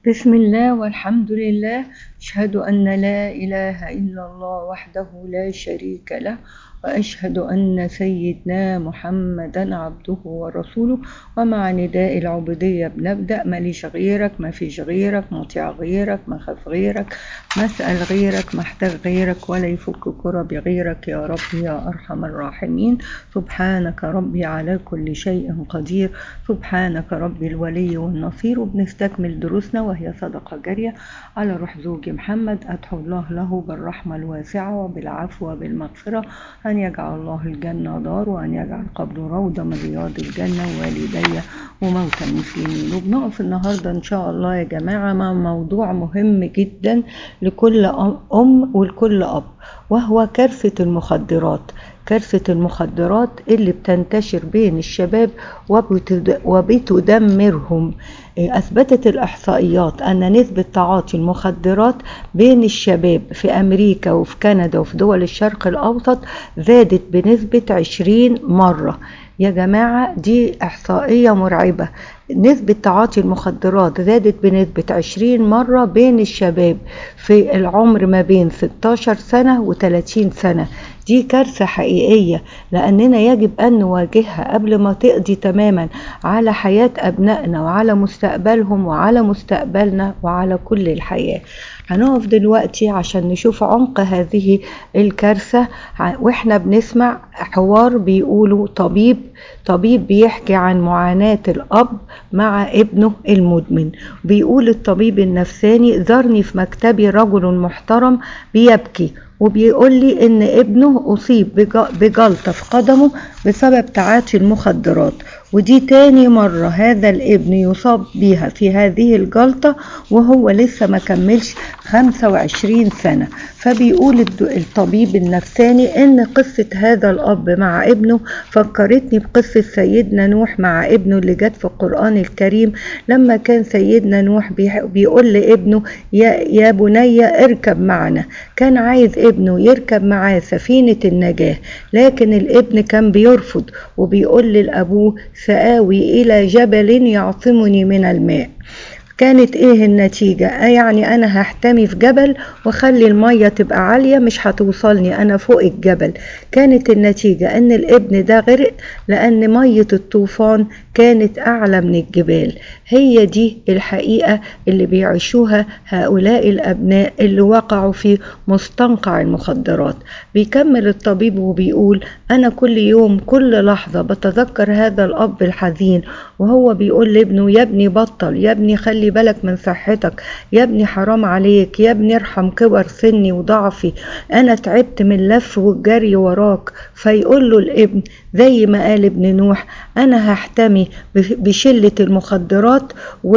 بسم الله والحمد لله أشهد أن لا إله إلا الله وحده لا شريك له وأشهد أن سيدنا محمدا عبده ورسوله ومع نداء العبودية بنبدأ ماليش غيرك ما فيش غيرك مطيع غيرك ما خاف غيرك مسأل غيرك محتاج غيرك ولا يفك كرب غيرك يا رب يا أرحم الراحمين سبحانك ربي على كل شيء قدير سبحانك ربي الولي والنصير وبنستكمل دروسنا وهي صدقة جارية على روح زوجي محمد أدعو الله له بالرحمة الواسعة وبالعفو وبالمغفرة أن يجعل الله الجنة دار وأن يجعل قبره روضة من رياض الجنة ووالدي وموتى المسلمين وبنقف النهاردة إن شاء الله يا جماعة مع موضوع مهم جدا لكل أم ولكل أب وهو كارثة المخدرات كارثة المخدرات اللي بتنتشر بين الشباب وبتدمرهم أثبتت الإحصائيات أن نسبة تعاطي المخدرات بين الشباب في أمريكا وفي كندا وفي دول الشرق الأوسط زادت بنسبة 20 مرة يا جماعة دي إحصائية مرعبة نسبة تعاطي المخدرات زادت بنسبة 20 مرة بين الشباب في العمر ما بين 16 سنة و30 سنة دي كارثة حقيقية لأننا يجب أن نواجهها قبل ما تقضي تماما على حياة أبنائنا وعلى مستقبلهم وعلى مستقبلنا وعلى كل الحياة هنقف دلوقتي عشان نشوف عمق هذه الكارثة واحنا بنسمع حوار بيقوله طبيب طبيب بيحكي عن معاناة الأب مع ابنه المدمن بيقول الطبيب النفساني زارني في مكتبي رجل محترم بيبكي وبيقول لي ان ابنه اصيب بجلطة في قدمه بسبب تعاطي المخدرات ودي تاني مرة هذا الابن يصاب بيها في هذه الجلطة وهو لسه ما كملش 25 سنة فبيقول الطبيب النفساني ان قصة هذا الاب مع ابنه فكرتني بقصة سيدنا نوح مع ابنه اللي جت في القرآن الكريم لما كان سيدنا نوح بيقول لابنه يا, يا بني اركب معنا كان عايز ابنه يركب معاه سفينة النجاة لكن الابن كان بيرفض وبيقول لأبوه سآوي إلى جبل يعصمني من الماء كانت ايه النتيجة يعني انا هحتمي في جبل واخلي المية تبقى عالية مش هتوصلني انا فوق الجبل كانت النتيجة ان الابن ده غرق لان مية الطوفان كانت اعلى من الجبال هي دي الحقيقة اللي بيعيشوها هؤلاء الابناء اللي وقعوا في مستنقع المخدرات بيكمل الطبيب وبيقول انا كل يوم كل لحظة بتذكر هذا الاب الحزين وهو بيقول لابنه يا ابني بطل يا ابني خلي بالك من صحتك يا ابني حرام عليك يا ابني ارحم كبر سني وضعفي انا تعبت من اللف والجري وراك فيقول له الابن زي ما قال ابن نوح انا هحتمي بشلة المخدرات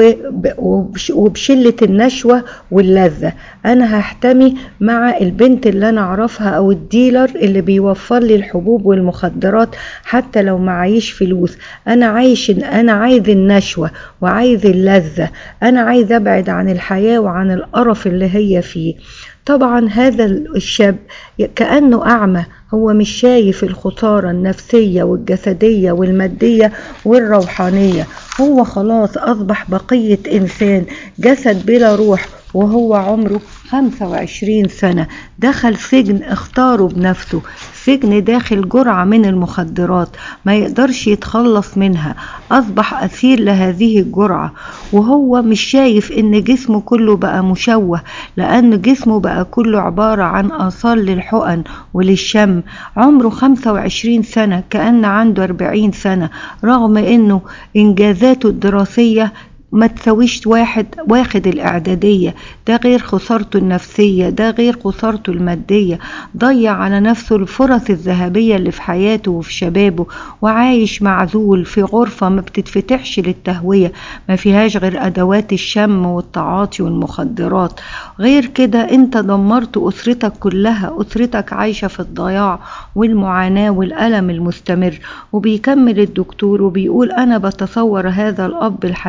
وبشلة النشوة واللذة انا هحتمي مع البنت اللي انا اعرفها او الديلر اللي بيوفر لي الحبوب والمخدرات حتى لو معيش فلوس انا عايش انا عايز النشوة وعايز اللذة انا عايز ابعد عن الحياة وعن القرف اللي هي فيه طبعا هذا الشاب كأنه أعمى هو مش شايف الخسارة النفسية والجسدية والمادية والروحانية هو خلاص أصبح بقية إنسان جسد بلا روح وهو عمره 25 سنة دخل سجن اختاره بنفسه سجن داخل جرعة من المخدرات ما يقدرش يتخلص منها أصبح أسير لهذه الجرعة وهو مش شايف إن جسمه كله بقى مشوه لأن جسمه بقى كله عبارة عن آثار للحقن وللشم عمره 25 سنة كأن عنده 40 سنة رغم إنه إنجازاته الدراسية ما تسويش واحد واخد الإعدادية ده غير خسارته النفسية ده غير خسارته المادية ضيع على نفسه الفرص الذهبية اللي في حياته وفي شبابه وعايش معزول في غرفة ما بتتفتحش للتهوية ما فيهاش غير أدوات الشم والتعاطي والمخدرات غير كده انت دمرت أسرتك كلها أسرتك عايشة في الضياع والمعاناة والألم المستمر وبيكمل الدكتور وبيقول أنا بتصور هذا الأب الحزين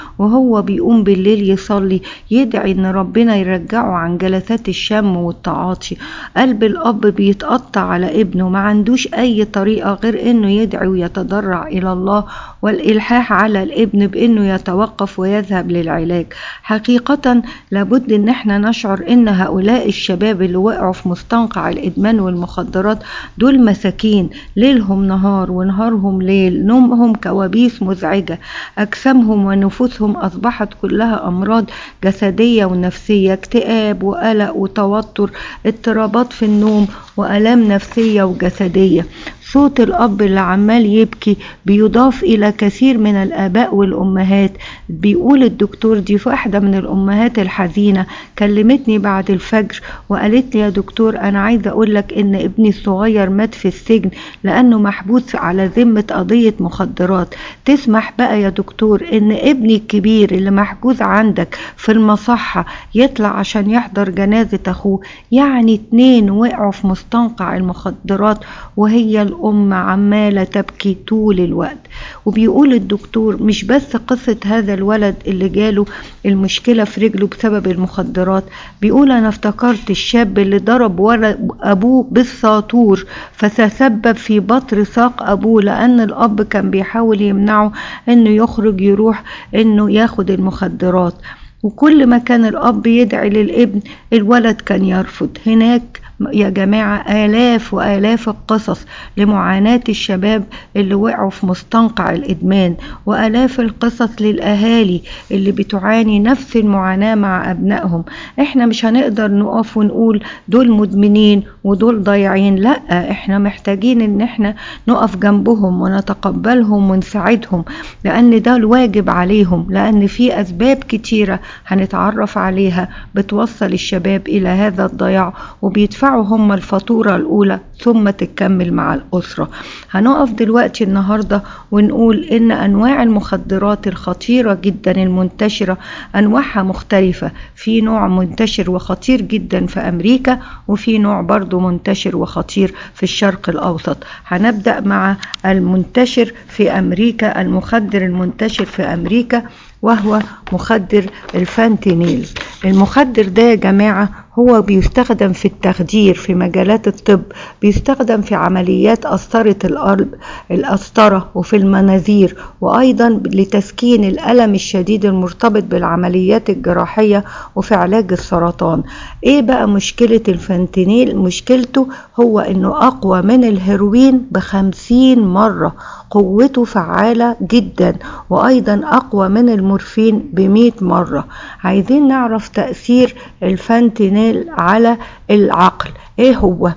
وهو بيقوم بالليل يصلي يدعي ان ربنا يرجعه عن جلسات الشم والتعاطي قلب الاب بيتقطع على ابنه ما عندوش اي طريقة غير انه يدعي ويتضرع الى الله والالحاح على الابن بانه يتوقف ويذهب للعلاج حقيقة لابد ان احنا نشعر ان هؤلاء الشباب اللي وقعوا في مستنقع الادمان والمخدرات دول مساكين ليلهم نهار ونهارهم ليل نومهم كوابيس مزعجة اجسامهم ونفوسهم اصبحت كلها امراض جسدية ونفسية اكتئاب وقلق وتوتر اضطرابات في النوم والام نفسية وجسدية صوت الأب اللي عمال يبكي بيضاف إلى كثير من الآباء والأمهات بيقول الدكتور دي في واحدة من الأمهات الحزينة كلمتني بعد الفجر وقالت لي يا دكتور أنا عايزة أقول لك إن ابني الصغير مات في السجن لأنه محبوس على ذمة قضية مخدرات تسمح بقى يا دكتور إن ابني الكبير اللي محجوز عندك في المصحة يطلع عشان يحضر جنازة أخوه يعني اتنين وقعوا في مستنقع المخدرات وهي الأم عمالة تبكي طول الوقت وبيقول الدكتور مش بس قصة هذا الولد اللي جاله المشكلة في رجله بسبب المخدرات بيقول أنا افتكرت الشاب اللي ضرب ورا أبوه بالساطور فتسبب في بطر ساق أبوه لأن الأب كان بيحاول يمنعه إنه يخرج يروح إنه ياخد المخدرات وكل ما كان الأب يدعي للابن الولد كان يرفض هناك يا جماعة آلاف وآلاف القصص لمعاناة الشباب اللي وقعوا في مستنقع الإدمان وآلاف القصص للأهالي اللي بتعاني نفس المعاناة مع أبنائهم إحنا مش هنقدر نقف ونقول دول مدمنين ودول ضايعين لا إحنا محتاجين إن إحنا نقف جنبهم ونتقبلهم ونساعدهم لأن ده الواجب عليهم لأن في أسباب كتيرة هنتعرف عليها بتوصل الشباب إلى هذا الضياع وبيدفع يدفعوا هم الفاتورة الأولى ثم تكمل مع الأسرة هنقف دلوقتي النهاردة ونقول إن أنواع المخدرات الخطيرة جدا المنتشرة أنواعها مختلفة في نوع منتشر وخطير جدا في أمريكا وفي نوع برضو منتشر وخطير في الشرق الأوسط هنبدأ مع المنتشر في أمريكا المخدر المنتشر في أمريكا وهو مخدر الفانتينيل المخدر ده يا جماعة هو بيستخدم في التخدير في مجالات الطب بيستخدم في عمليات قسطرة القلب القسطرة وفي المناظير وأيضا لتسكين الألم الشديد المرتبط بالعمليات الجراحية وفي علاج السرطان إيه بقى مشكلة الفانتينيل مشكلته هو إنه أقوى من الهيروين بخمسين مرة قوته فعالة جدا وأيضا أقوى من المورفين بمئة مرة عايزين نعرف تأثير الفانتينيل على العقل ايه هو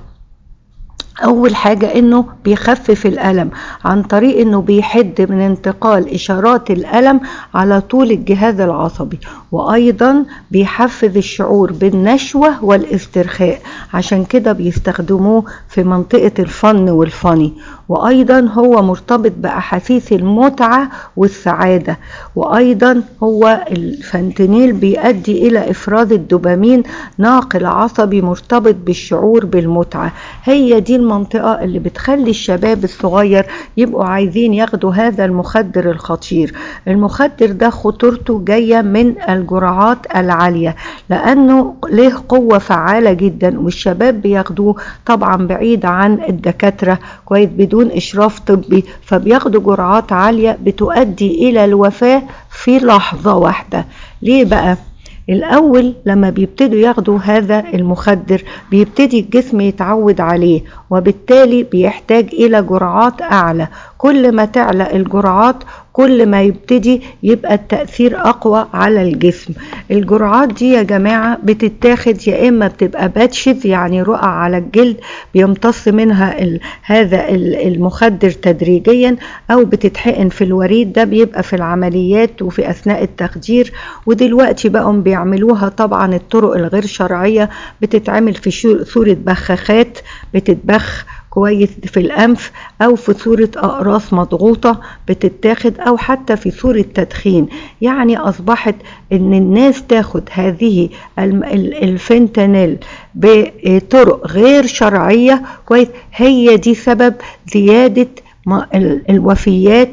اول حاجة انه بيخفف الالم عن طريق انه بيحد من انتقال اشارات الالم على طول الجهاز العصبي وايضا بيحفز الشعور بالنشوة والاسترخاء عشان كده بيستخدموه في منطقة الفن والفني وايضا هو مرتبط باحاسيس المتعة والسعادة وايضا هو الفانتينيل بيؤدي الى افراز الدوبامين ناقل عصبي مرتبط بالشعور بالمتعة هي دي المنطقة اللي بتخلي الشباب الصغير يبقوا عايزين ياخدوا هذا المخدر الخطير المخدر ده خطورته جاية من الجرعات العالية لأنه له قوة فعالة جدا والشباب بياخدوه طبعا بعيد عن الدكاترة كويس بدون إشراف طبي فبياخدوا جرعات عالية بتؤدي إلى الوفاة في لحظة واحدة ليه بقى؟ الأول لما بيبتدوا ياخدوا هذا المخدر بيبتدي الجسم يتعود عليه وبالتالي بيحتاج إلى جرعات أعلى كل ما تعلى الجرعات كل ما يبتدي يبقى التأثير أقوى على الجسم الجرعات دي يا جماعة بتتاخد يا إما بتبقى باتشز يعني رقع على الجلد بيمتص منها ال هذا المخدر تدريجيا أو بتتحقن في الوريد ده بيبقى في العمليات وفي أثناء التخدير ودلوقتي بقوا بيعملوها طبعا الطرق الغير شرعية بتتعمل في صورة بخاخات بتتبخ كويس في الأنف أو في صورة أقراص مضغوطة بتتاخد أو حتى في صورة تدخين يعني أصبحت أن الناس تاخد هذه الفنتانيل بطرق غير شرعية كويس هي دي سبب زيادة الوفيات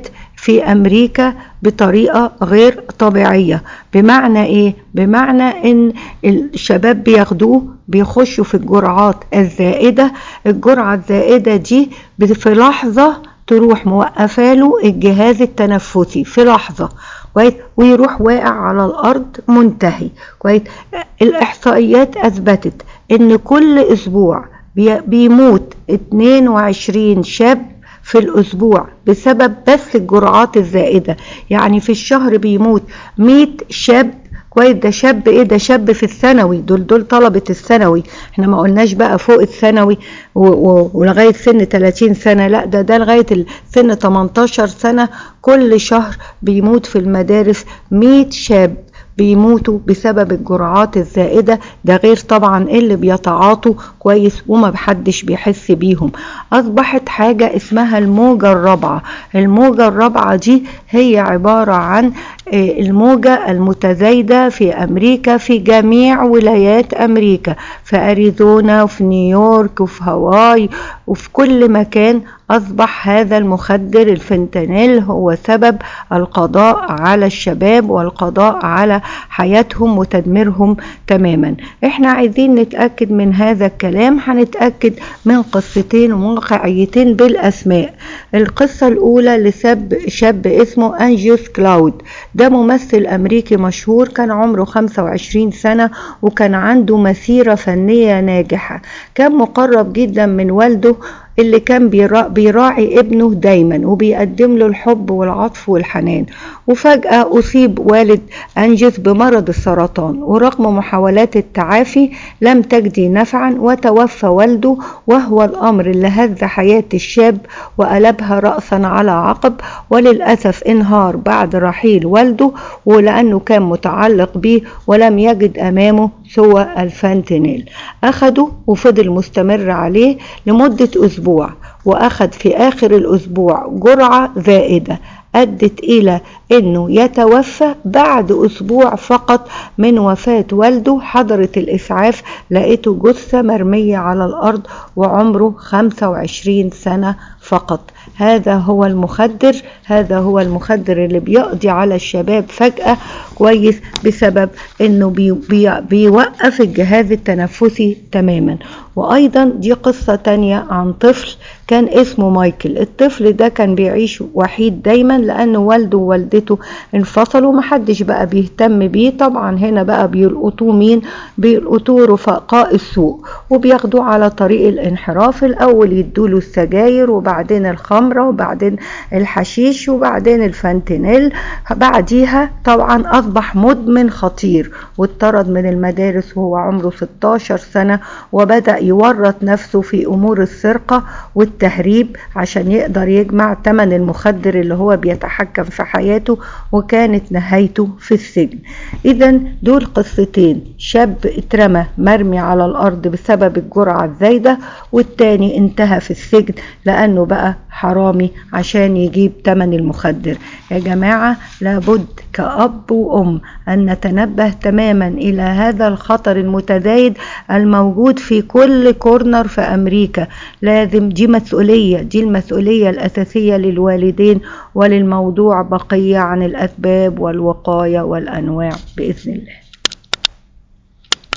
في أمريكا بطريقة غير طبيعية بمعنى إيه؟ بمعنى إن الشباب بياخدوه بيخشوا في الجرعات الزائدة الجرعة الزائدة دي في لحظة تروح موقفاله الجهاز التنفسي في لحظة كويس ويروح واقع على الأرض منتهي كويس الإحصائيات أثبتت إن كل أسبوع بيموت 22 شاب في الأسبوع بسبب بس الجرعات الزائدة يعني في الشهر بيموت 100 شاب كويس ده شاب ايه ده شاب في الثانوي دول دول طلبة الثانوي احنا ما قلناش بقى فوق الثانوي ولغاية سن 30 سنة لا ده ده لغاية سن 18 سنة كل شهر بيموت في المدارس 100 شاب بيموتوا بسبب الجرعات الزائدة ده غير طبعا اللي بيتعاطوا كويس وما بحدش بيحس بيهم أصبحت حاجة اسمها الموجة الرابعة الموجة الرابعة دي هي عبارة عن الموجة المتزايدة في أمريكا في جميع ولايات أمريكا في أريزونا وفي نيويورك وفي هاواي وفي كل مكان أصبح هذا المخدر الفنتانيل هو سبب القضاء على الشباب والقضاء على حياتهم وتدميرهم تماما احنا عايزين نتأكد من هذا الكلام هنتأكد من قصتين واقعيتين بالأسماء القصة الأولى لسب شاب اسمه أنجيوس كلاود ده ممثل أمريكي مشهور كان عمره 25 سنة وكان عنده مسيرة فنية ناجحة كان مقرب جدا من والده اللي كان بيراعي ابنه دايما وبيقدم له الحب والعطف والحنان وفجأة أصيب والد أنجز بمرض السرطان ورغم محاولات التعافي لم تجدي نفعا وتوفى والده وهو الأمر اللي هز حياة الشاب وقلبها رأسا على عقب وللأسف انهار بعد رحيل والده ولأنه كان متعلق به ولم يجد أمامه سوى الفانتينيل أخده وفضل مستمر عليه لمدة أسبوع وأخذ في آخر الأسبوع جرعة زائدة أدت إلى أنه يتوفى بعد أسبوع فقط من وفاة والده حضرت الإسعاف لقيته جثة مرمية على الأرض وعمره 25 سنة فقط هذا هو المخدر هذا هو المخدر اللي بيقضي على الشباب فجأة كويس بسبب انه بي بي بيوقف الجهاز التنفسي تماما وايضا دي قصة تانية عن طفل كان اسمه مايكل الطفل ده كان بيعيش وحيد دايما لان والده ووالدته انفصلوا محدش بقى بيهتم بيه طبعا هنا بقى بيلقطوه مين بيلقطوه رفقاء السوق وبياخدوه على طريق الانحراف الاول يدوله السجاير وبعدين الخمرة وبعدين الحشيش وبعدين الفانتينيل بعديها طبعا اصبح مدمن خطير واتطرد من المدارس وهو عمره 16 سنة وبدأ يورط نفسه في امور السرقة والتهريب عشان يقدر يجمع ثمن المخدر اللي هو بيتحكم في حياته وكانت نهايته في السجن اذا دول قصتين شاب اترمى مرمي على الارض بسبب الجرعة الزايدة والتاني انتهى في السجن لانه بقى حرامي عشان يجيب ثمن المخدر يا جماعة لابد كأب وأم أن نتنبه تماما إلى هذا الخطر المتزايد الموجود في كل كورنر في أمريكا لازم دي مسؤولية دي المسؤولية الأساسية للوالدين وللموضوع بقية عن الأسباب والوقاية والأنواع بإذن الله